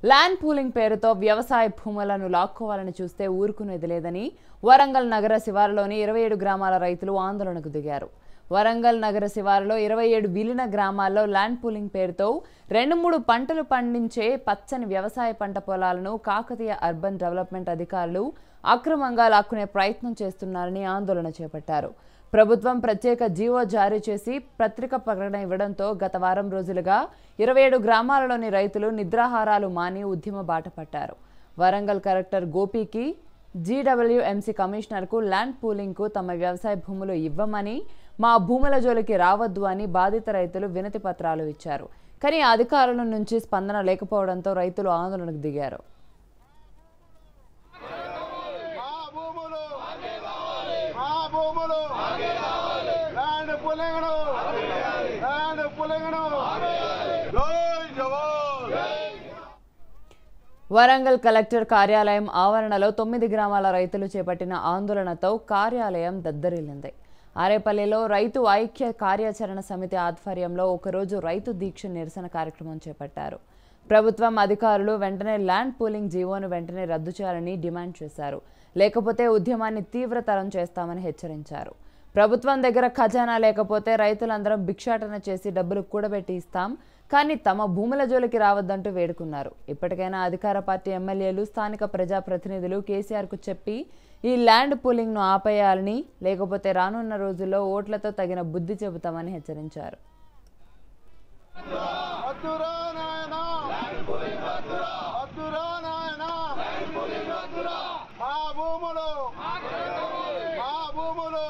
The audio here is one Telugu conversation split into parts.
ల్యాండ్ పూలింగ్ పేరుతో వ్యవసాయ భూములను లాక్కోవాలని చూస్తే ఊరుకునేది లేదని వరంగల్ నగర శివారులోని ఇరవై ఏడు గ్రామాల రైతులు ఆందోళనకు దిగారు వరంగల్ నగర శివారులో ఇరవై ఏడు విలీన గ్రామాల్లో ల్యాండ్ పూలింగ్ పేరుతో రెండు మూడు పంటలు పండించే పచ్చని వ్యవసాయ పంట పొలాలను కాకతీయ అర్బన్ డెవలప్మెంట్ అధికారులు అక్రమంగా లాక్కునే ప్రయత్నం చేస్తున్నారని ఆందోళన చేపట్టారు ప్రభుత్వం ప్రత్యేక జీవో జారీ చేసి పత్రిక ప్రకటన ఇవ్వడంతో గత వారం రోజులుగా ఇరవై ఏడు గ్రామాలలోని రైతులు నిద్రాహారాలు మాని ఉద్యమ బాట పట్టారు వరంగల్ కలెక్టర్ గోపీకి జీడబ్ల్యూఎంసీ కమిషనర్కు ల్యాండ్ పూలింగ్కు తమ వ్యవసాయ భూములు ఇవ్వమని మా భూముల జోలికి రావద్దు అని బాధిత రైతులు వినతి పత్రాలు ఇచ్చారు కానీ అధికారుల నుంచి స్పందన లేకపోవడంతో రైతులు ఆందోళనకు దిగారు మా భూములు మా భూములు ల్యాండ్ పులింగను ల్యాండ్ పులింగను జై జవాన్ వరంగల్ కలెక్టర్ కార్యాలయం ఆవరణలో తొమ్మిది గ్రామాల రైతులు చేపట్టిన ఆందోళనతో కార్యాలయం దద్దరిల్లింది ఆరేపల్లిలో రైతు ఐక్య కార్యాచరణ సమితి ఆధ్వర్యంలో ఒకరోజు రైతు దీక్ష నిరసన కార్యక్రమం చేపట్టారు ప్రభుత్వం అధికారులు వెంటనే ల్యాండ్ పూలింగ్ జీవోను వెంటనే రద్దు చేయాలని డిమాండ్ చేశారు లేకపోతే ఉద్యమాన్ని తీవ్రతరం చేస్తామని హెచ్చరించారు ప్రభుత్వం దగ్గర ఖజానా లేకపోతే రైతులందరం భిక్షాటన చేసి డబ్బులు కూడబెట్టి ఇస్తాం కానీ తమ భూముల జోలికి రావద్దంటూ వేడుకున్నారు ఇప్పటికైనా అధికార పార్టీ ఎమ్మెల్యేలు స్థానిక ప్రజాప్రతినిధులు కేసీఆర్కు చెప్పి ఈ ల్యాండ్ పూలింగ్ను ఆపేయాలని లేకపోతే రానున్న రోజుల్లో ఓట్లతో తగిన బుద్ధి చెబుతామని హెచ్చరించారు వద్దురా నాయనా వద్దురా నాయనా మా భూములు మా భూములు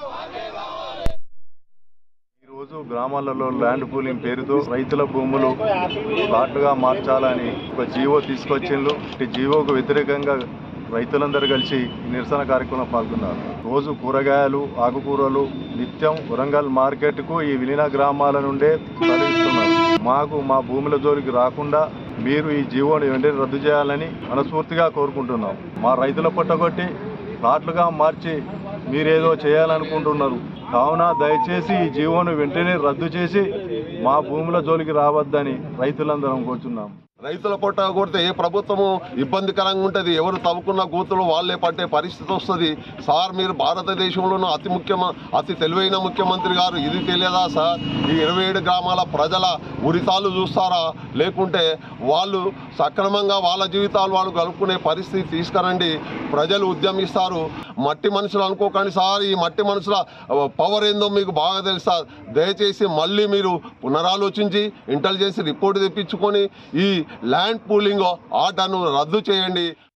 ఈరోజు గ్రామాలలో ల్యాండ్ పూలింగ్ పేరుతో రైతుల భూములు ప్లాట్లుగా మార్చాలని ఒక జీవో తీసుకొచ్చిండ్రు ఈ జీవోకు వ్యతిరేకంగా రైతులందరూ కలిసి ఈ నిరసన కార్యక్రమం పాల్గొన్నారు రోజు కూరగాయలు ఆకుకూరలు నిత్యం వరంగల్ మార్కెట్కు ఈ విలీన గ్రామాల నుండే తరలిస్తున్నారు మాకు మా భూముల జోలికి రాకుండా మీరు ఈ జీవోని వెంటనే రద్దు చేయాలని మనస్ఫూర్తిగా కోరుకుంటున్నాం మా రైతుల పొట్టగొట్టి ప్లాట్లుగా మార్చి మీరేదో చేయాలనుకుంటున్నారు కావున దయచేసి ఈ జీవోను వెంటనే రద్దు చేసి మా భూముల జోలికి రావద్దని రైతులందరం కోరుతున్నాం రైతుల పొట్ట కొడితే ఏ ప్రభుత్వము ఇబ్బందికరంగా ఉంటుంది ఎవరు తవ్వుకున్న గూతులు వాళ్ళే పట్టే పరిస్థితి వస్తుంది సార్ మీరు భారతదేశంలోనూ అతి ముఖ్యమ అతి తెలివైన ముఖ్యమంత్రి గారు ఇది తెలియదా సార్ ఈ ఇరవై ఏడు గ్రామాల ప్రజల ఉరితాలు చూస్తారా లేకుంటే వాళ్ళు సక్రమంగా వాళ్ళ జీవితాలు వాళ్ళు గడుపుకునే పరిస్థితి తీసుకురండి ప్రజలు ఉద్యమిస్తారు మట్టి మనుషులు అనుకోకండి సార్ ఈ మట్టి మనుషుల పవర్ ఏందో మీకు బాగా తెలుసు సార్ దయచేసి మళ్ళీ మీరు పునరాలోచించి ఇంటెలిజెన్స్ రిపోర్ట్ తెప్పించుకొని ఈ ల్యాండ్ పూలింగ్ ఆర్డర్ను రద్దు చేయండి